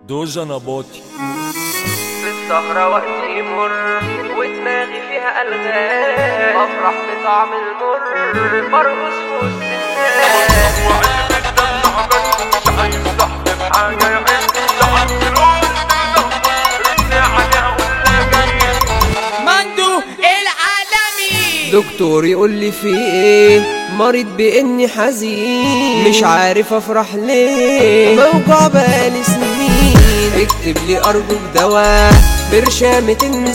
دوجا نباطي السهرة وقت يمر ودماغي فيها ألغام أفرح بطعم المر برقص في وسط الناس مندو العالمي دكتور يقول لي في ايه مريض باني حزين مش عارف افرح ليه موجوع بقالي سنين اكتب لي ارجوك دواء برشامة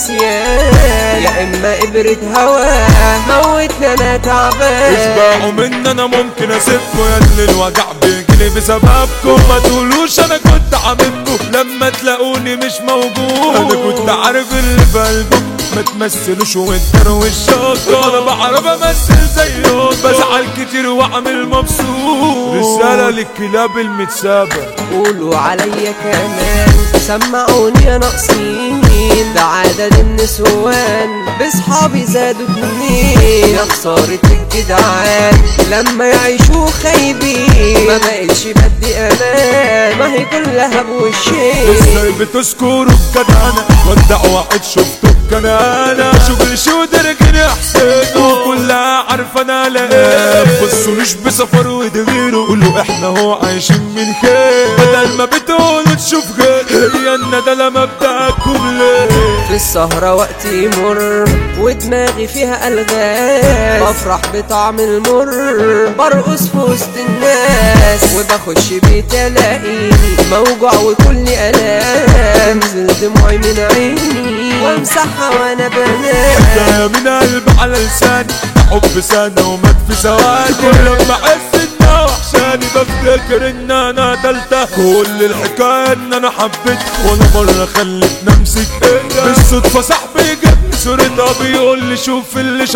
النسيان يا اما ابرة هوا موتنا انا تعبان اسمعوا مني انا ممكن اسيبكم يا اللي الوجع بيجيلي بسببكم ما تقولوش انا كنت حبيبكم لما تلاقوني مش موجود انا كنت عارف اللي في قلبكم ما تمثلوش وانتروا الشاطر انا بعرف امثل زيهم بزعل كتير واعمل مبسوط رسالة للكلاب المتسابة قولوا عليا كمان سمعوني يا ناقصين ده عدد النسوان بصحابي زادوا اتنين يا خسارة الجدعان لما يعيشوا خايبين ما بقتش بدي امان ما هي كلها بوشين ازاي بتذكروا الجدعنة ودع واحد شفته كان انا شغل شو درجني احسن وكلها عارفه انا لا بصولوش بسفر ودغيره قولوا احنا هو عايشين من خير بدل ما بتقولوا تشوف غير هي الندى مبدأكم ليه في السهرة وقت يمر ودماغي فيها ألغاز بفرح بطعم المر برقص في وسط الناس وبخش بيت ألاقيني موجوع وكل ألام تنزل دموعي من عيني وامسحها وأنا بنام ده من قلب على لساني حب سنة ومات في ثواني كل لما احس انها وحشاني بفتكر ان انا قتلتها كل الحكاية ان انا حبيت ولا مرة خلتني امسك ايدها بالصدفة صاحبي جابني صورتها بيقول لي شوف اللي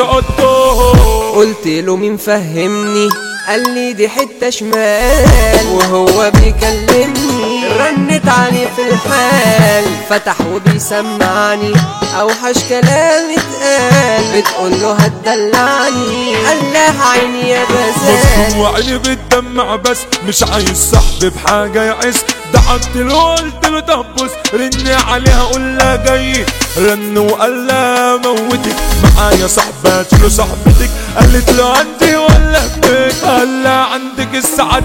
شقطته قلت له مين فهمني قال لي دي حتة شمال وهو بيكلمني رنت عليه في الحال فتح وبيسمعني اوحش كلام اتقال بتقول له هتدلعني قال لها عيني يا مظلوم بزال وعيني بتدمع بس مش عايز صاحبي بحاجة يعس دعكت له قلت له طب بص رن عليها قول لها جاي رن وقال لها موتك معايا صاحبة له صاحبتك قالت له عندي ولا بيك قال لها عندك الساعة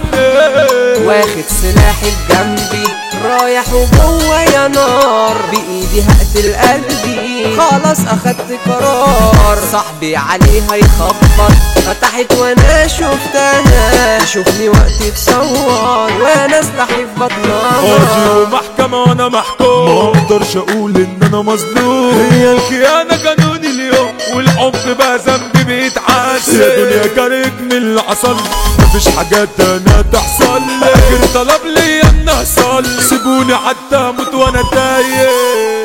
واخد سلاحي بجنبي رايح وجوه يا نار بايدي هقتل قلبي خلاص اخدت قرار صاحبي عليها يخبط فتحت وانا شفتها تشوفني وقت تصور وانا سلاحي في قاضي بطنها ومحكمة وانا محكوم ما اقدرش اقول ان انا مظلوم هي الخيانة قانوني اليوم والحب بقى ذنبي بيتعسل يا دنيا كاركني اللي حصل مفيش حاجات انا تحصل اخر طلب ليا ان اصلي سيبوني حتى اموت وانا تايه